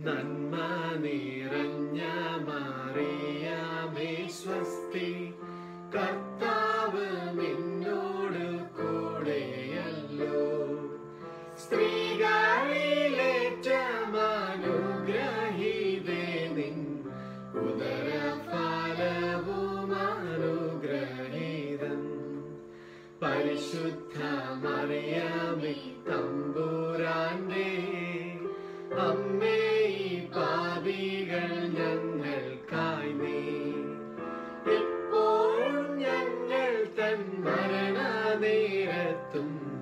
നന്മ നിറഞ്ഞ മറിയാമേ സ്വസ്തി കർത്താവ് നിന്നോട് കൂടെയല്ലോ സ്ത്രീകളിലേറ്റമനുഗ്രഹീതേ നിൻ ഉദരഫലവും അനുഗ്രഹീതം പരിശുദ്ധ മറിയാമേ തമ്പുരാന്റെ അമ്മേ ഈ പാപികൾ ഞങ്ങൾക്കായി നീ എപ്പോഴും ഞങ്ങൾ തൻ മരണ നേരത്തും